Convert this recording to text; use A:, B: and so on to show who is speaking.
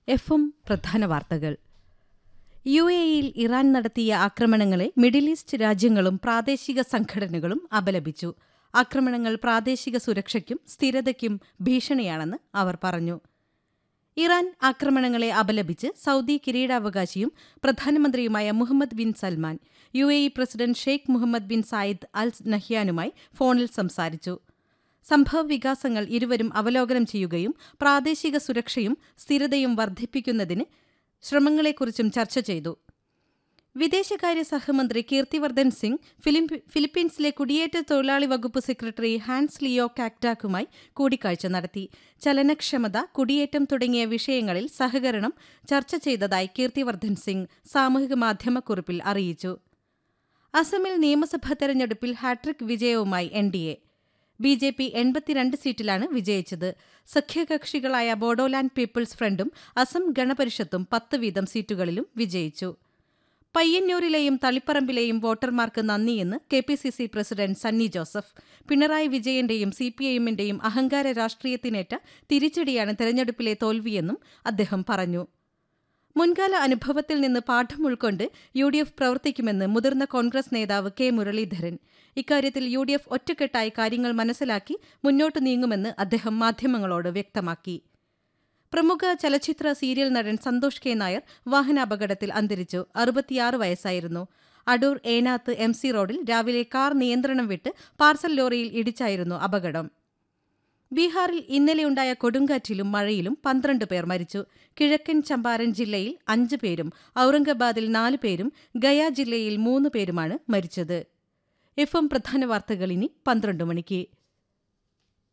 A: എഫും പ്രധാന വാർത്തകൾ യു എയിൽ ഇറാൻ നടത്തിയ ആക്രമണങ്ങളെ മിഡിൽ ഈസ്റ്റ് രാജ്യങ്ങളും പ്രാദേശിക സംഘടനകളും അപലപിച്ചു ആക്രമണങ്ങൾ പ്രാദേശിക സുരക്ഷയ്ക്കും സ്ഥിരതയ്ക്കും ഭീഷണിയാണെന്ന് അവർ പറഞ്ഞു ഇറാൻ ആക്രമണങ്ങളെ അപലപിച്ച് സൗദി കിരീടാവകാശിയും പ്രധാനമന്ത്രിയുമായ Mohammed bin Salman U A E president Sheikh Mohammed bin Zayed Al നഹ്യാനുമായി ഫോണിൽ സംസാരിച്ചു സംഭവ വികാസങ്ങൾ ഇരുവരും അവലോകനം ചെയ്യുകയും പ്രാദേശിക സുരക്ഷയും സ്ഥിരതയും വർദ്ധിപ്പിക്കുന്നതിന് ശ്രമങ്ങളെക്കുറിച്ചും ചർച്ച ചെയ്തു വിദേശകാര്യ സഹമന്ത്രി കീർത്തിവർദ്ധൻ സിംഗ് ഫിലിപ്പീൻസിലെ കുടിയേറ്റ തൊഴിലാളി വകുപ്പ് സെക്രട്ടറി ഹാൻസ് ലിയോ കാക്ടാക്കുമായി കൂടിക്കാഴ്ച നടത്തി ചലനക്ഷമത കുടിയേറ്റം തുടങ്ങിയ വിഷയങ്ങളിൽ സഹകരണം ചർച്ച ചെയ്തതായി കീർത്തിവർദ്ധൻ സിംഗ് സാമൂഹിക മാധ്യമക്കുറിപ്പിൽ അറിയിച്ചു അസമിൽ നിയമസഭാ തെരഞ്ഞെടുപ്പിൽ ഹാട്രിക് വിജയവുമായി N D A B J P എൺപത്തിരണ്ട് സീറ്റിലാണ് വിജയിച്ചത് സഖ്യകക്ഷികളായ ബോഡോലാൻഡ് പീപ്പിൾസ് ഫ്രണ്ടും അസം ഗണപരിഷത്തും പത്ത് വീതം സീറ്റുകളിലും വിജയിച്ചു പയ്യന്നൂരിലെയും തളിപ്പറമ്പിലെയും വോട്ടർമാർക്ക് നന്ദിയെന്ന് K P C C president Sunny Joseph Pinarayi വിജയന്റെയും സി പി ഐഎമ്മിന്റെയും അഹങ്കാര രാഷ്ട്രീയത്തിനേറ്റ തിരിച്ചടിയാണ് തെരഞ്ഞെടുപ്പിലെ തോൽവിയെന്നും അദ്ദേഹം പറഞ്ഞു മുൻകാല അനുഭവത്തിൽ നിന്ന് പാഠം ഉൾക്കൊണ്ട് യു ഡി എഫ് പ്രവർത്തിക്കുമെന്ന് മുതിർന്ന കോൺഗ്രസ് നേതാവ് കെ മുരളീധരൻ ഇക്കാര്യത്തിൽ യു ഡി എഫ് ഒറ്റക്കെട്ടായി കാര്യങ്ങൾ മനസ്സിലാക്കി മുന്നോട്ടു നീങ്ങുമെന്ന് അദ്ദേഹം മാധ്യമങ്ങളോട് വ്യക്തമാക്കി പ്രമുഖ ചലച്ചിത്ര സീരിയൽ നടൻ സന്തോഷ് കെ നായർ വാഹനാപകടത്തിൽ അന്തരിച്ചു അറുപത്തിയാറ് വയസ്സായിരുന്നു അടൂർ ഏനാത്ത് എം സി റോഡിൽ രാവിലെ കാർ നിയന്ത്രണം വിട്ട് പാർസൽ ലോറിയിൽ ഇടിച്ചായിരുന്നു അപകടം ബീഹാറിൽ ഇന്നലെയുണ്ടായ കൊടുങ്കാറ്റിലും മഴയിലും പന്ത്രണ്ട് പേർ മരിച്ചു കിഴക്കൻ ചമ്പാരൻ ജില്ലയിൽ അഞ്ച് പേരും ഔറംഗാബാദിൽ നാല് പേരും ഗയ ജില്ലയിൽ മൂന്ന് പേരുമാണ് മരിച്ചത് എഫ് എം പ്രധാന വാർത്തകൾ ഇനി പന്ത്രണ്ട് മണിക്ക്